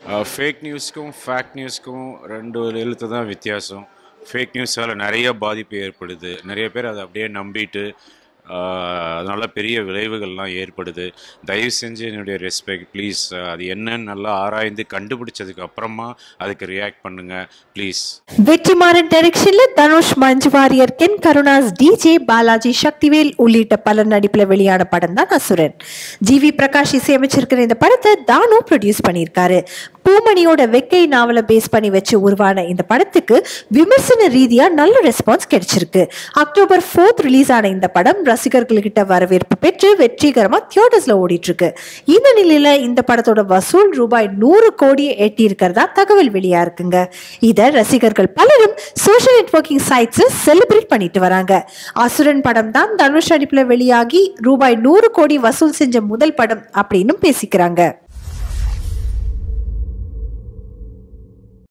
fake நியூஸ்க்கும் fact நியூஸ்க்கும் ரெண்டு எழுத்து தான் வித்தியாசம் ஃபேக் நியூஸால் நிறைய பாதிப்பு ஏற்படுது நிறைய பேர் அதை அப்படியே நம்பிட்டு அதனால் பெரிய விளைவுகள்லாம் ஏற்படுது தயவு செஞ்சு என்னுடைய ரெஸ்பெக்ட் ப்ளீஸ் அது என்னன்னு நல்லா ஆராய்ந்து கண்டுபிடிச்சதுக்கு அப்புறமா அதுக்கு ரியாக்ட் பண்ணுங்கள் ப்ளீஸ் வெற்றிமாறன் டைரக்ஷன்ல தனுஷ் மஞ்சு வாரியர் கென் கருணாஸ் டிஜே பாலாஜி சக்திவேல் உள்ளிட்ட பலர் நடிப்புல வெளியான படம் தான் அசுரன் ஜிவி பிரகாஷ் இசையமைச்சிருக்கிற இந்த படத்தை தானு ப்ரொடியூஸ் பண்ணியிருக்காரு பூமணியோட வெக்கை நாவலை பேஸ் பண்ணி வச்சு உருவான இந்த படத்துக்கு விமர்சன ரீதியா நல்ல ரெஸ்பான்ஸ் கிடைச்சிருக்கு அக்டோபர் ஃபோர்த் ரிலீஸ் ஆன இந்த படம் ரசிகர்கள்கிட்ட வரவேற்பு பெற்று வெற்றிகரமா தியேட்டர்ஸ்ல ஓடிட்டு இருக்கு இந்த நிலையில இந்த படத்தோட வசூல் ரூபாய் நூறு கோடியை எட்டி இருக்கிறதா தகவல் வெளியா இருக்குங்க இத ரசிகர்கள் பலரும் சோஷியல் நெட்வொர்க்கிங் சைட்ஸ் செலிப்ரேட் பண்ணிட்டு வராங்க அசுரன் படம் தான் தனுஷ் நடிப்புல வெளியாகி ரூபாய் நூறு கோடி வசூல் செஞ்ச முதல் படம் அப்படின்னு பேசிக்கிறாங்க